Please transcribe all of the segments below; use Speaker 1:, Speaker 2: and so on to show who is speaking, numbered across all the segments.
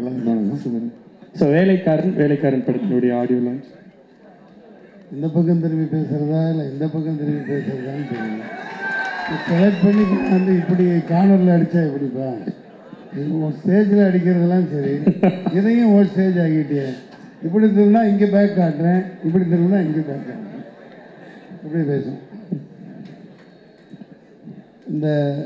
Speaker 1: so வேலைக்காரன் வேலைக்காரன் படத்தினுடைய ஆடியோ லான்ச்
Speaker 2: இந்த பக்கம் திரும்பி பேசுகிறதா இல்லை இந்த பக்கம் திரும்பி பேசுகிறதான்னு தெரியல செலக்ட் பண்ணி வந்து இப்படி கார்னரில் அடித்தா எப்படிப்பா ஸ்டேஜில் அடிக்கிறதெல்லாம் சரி இதையும் ஒரு ஸ்டேஜ் ஆகிட்டே இப்படி திரும்பினா இங்கே பேக் காட்டுறேன் இப்படி திரும்பினா இங்கே பேக் காட்டுறேன் இப்படி பேசும் இந்த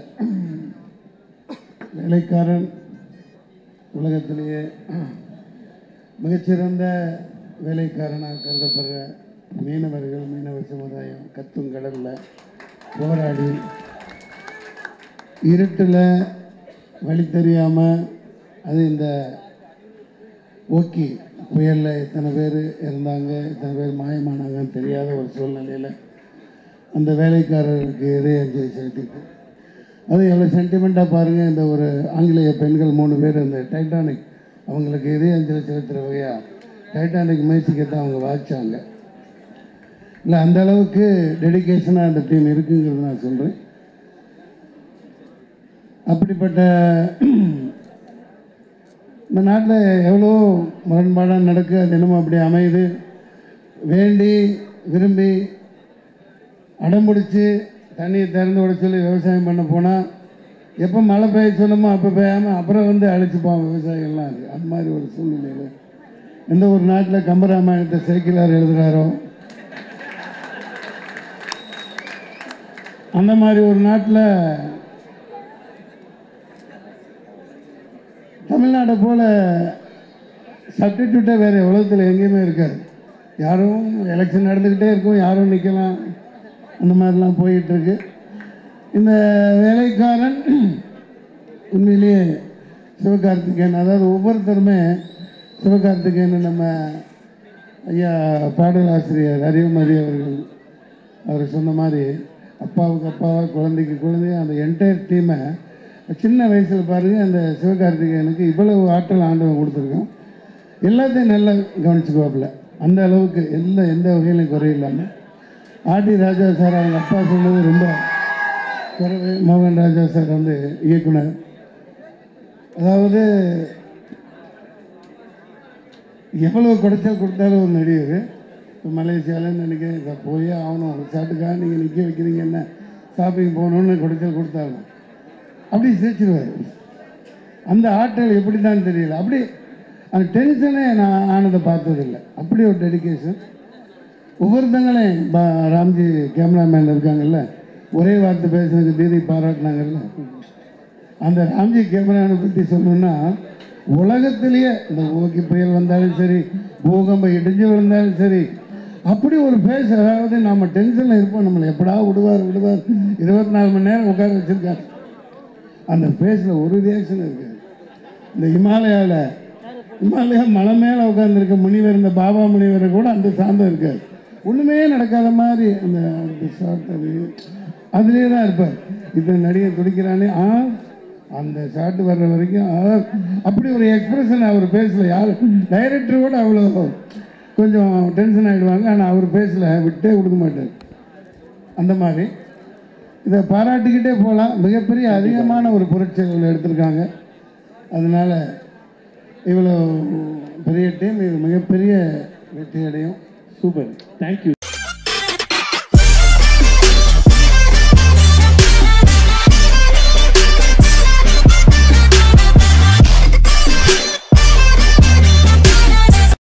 Speaker 2: வேலைக்காரன் உலகத்திலேயே மிகச்சிறந்த வேலைக்காரனாக கருதப்படுற மீனவர்கள் மீனவ சமுதாயம் கத்தும் கடலில் போராடி இருட்டில் வழி தெரியாமல் அது இந்த ஓக்கி புயலில் எத்தனை பேர் இருந்தாங்க எத்தனை பேர் மாயமானாங்கன்னு தெரியாத ஒரு சூழ்நிலையில் அந்த வேலைக்காரருக்கு இதய அஞ்சலி செலுத்திட்டு அது எவ்வளோ சென்டிமெண்ட்டாக பாருங்கள் இந்த ஒரு ஆங்கிலேய பெண்கள் மூணு பேர் இந்த டைட்டானிக் அவங்களுக்கு இதய அஞ்சலி செலுத்துகிற வகையாக டைட்டானிக் மியூசிக்கை தான் அவங்க வாசிச்சாங்க இல்லை அந்த அளவுக்கு டெடிகேஷனாக அந்த டீம் இருக்குங்கிறது நான் சொல்கிறேன் அப்படிப்பட்ட இந்த நாட்டில் எவ்வளோ முரண்பாடாக நடக்கு அது என்னமோ அப்படி அமையுது வேண்டி விரும்பி அடம்பிடிச்சு தண்ணியை திறந்து விட சொல்லி விவசாயம் பண்ண போனால் எப்போ மழை பெய்ய சொல்லுமோ அப்போ பெய்யாமல் அப்புறம் வந்து அழைச்சிப்பான் விவசாயிகள்லாம் அது அந்த மாதிரி ஒரு சூழ்நிலையில் எந்த ஒரு நாட்டில் கம்பராமாயணத்தை சேக்கிலார் எழுதுகிறாரோ அந்த மாதிரி ஒரு நாட்டில் தமிழ்நாட்டை போல சப்டிடியூட்டாக வேறு உலகத்தில் எங்கேயுமே இருக்காது யாரும் எலெக்ஷன் நடந்துக்கிட்டே இருக்கும் யாரும் நிற்கலாம் அந்த மாதிரிலாம் போயிட்டுருக்கு இந்த வேலைக்காரன் உண்மையிலேயே சிவகார்த்திகேயன் அதாவது ஒவ்வொருத்தருமே சிவகார்த்திகேயன் நம்ம ஐயா பாடலாசிரியர் அறிவுமதி அவர்கள் அவர் சொன்ன மாதிரி அப்பாவுக்கு அப்பாவா குழந்தைக்கு குழந்தைய அந்த என்டையர் டீமை சின்ன வயசில் பாருங்கள் அந்த சிவகார்த்திகேயனுக்கு இவ்வளவு ஆற்றல் ஆண்டவன் கொடுத்துருக்கான் எல்லாத்தையும் நல்லா கவனிச்சுக்குவாப்புல அந்த அளவுக்கு எல்லா எந்த வகையிலும் குறையில்லாமல் ஆர்டி ராஜா சார் அவங்க அப்பா சொன்னது ரொம்ப குறைவு மோகன் ராஜா சார் வந்து இயக்குனர் அதாவது எவ்வளவு குடைச்சல் கொடுத்தாலும் ஒரு நடிகர் இப்போ மலேசியாவில் நினைக்கிறேன் இதை போய் ஆகணும் ஒரு சாட்டுக்காக நீங்கள் நிற்க வைக்கிறீங்க என்ன ஷாப்பிங் போகணுன்னு குடைச்சல் கொடுத்தாலும் அப்படி சிரிச்சிருவார் அந்த ஆற்றல் எப்படி தான் தெரியல அப்படி அந்த டென்ஷனே நான் ஆனதை பார்த்ததில்லை அப்படி ஒரு டெடிகேஷன் ஒவ்வொருத்தங்களையும் பா ராம்ஜி கேமராமேன் இருக்காங்கல்ல ஒரே வார்த்தை பேசுனதுக்கு தீதி பாராட்டினாங்கல்ல அந்த ராம்ஜி கேமரானை பற்றி சொல்லணும்னா உலகத்திலேயே இந்த ஓகே புயல் வந்தாலும் சரி பூகம்பம் இடிஞ்சு விழுந்தாலும் சரி அப்படி ஒரு ஃபேஸ் அதாவது நம்ம டென்ஷனில் இருப்போம் நம்மளை எப்படா விடுவார் விடுவார் இருபத்தி நாலு மணி நேரம் உட்கார வச்சுருக்காரு அந்த ஃபேஸில் ஒரு ரியாக்ஷன் இருக்காது இந்த ஹிமாலயாவில் ஹிமாலயா மலை மேலே உட்காந்துருக்க முனிவர் இந்த பாபா முனிவரை கூட அந்த சாந்தம் இருக்காது ஒன்றுமே நடக்காத மாதிரி அந்த அந்த ஷார்ட் அது அதுலேயே தான் இருப்பார் இந்த நடிகர் துடிக்கிறானே ஆ அந்த ஷாட் வர்ற வரைக்கும் ஆ, அப்படி ஒரு எக்ஸ்பிரஷன் அவர் பேசல யார் டைரக்டர் கூட அவ்வளோ கொஞ்சம் டென்ஷன் ஆகிடுவாங்க ஆனால் அவர் பேசல விட்டே கொடுக்க மாட்டார் அந்த மாதிரி இதை பாராட்டிக்கிட்டே போகலாம் மிகப்பெரிய அதிகமான ஒரு பொருட்செலவில் எடுத்திருக்காங்க அதனால் இவ்வளோ பெரிய டீம் இது மிகப்பெரிய வெற்றி அடையும்
Speaker 1: சூப்பர் தேங்க்யூ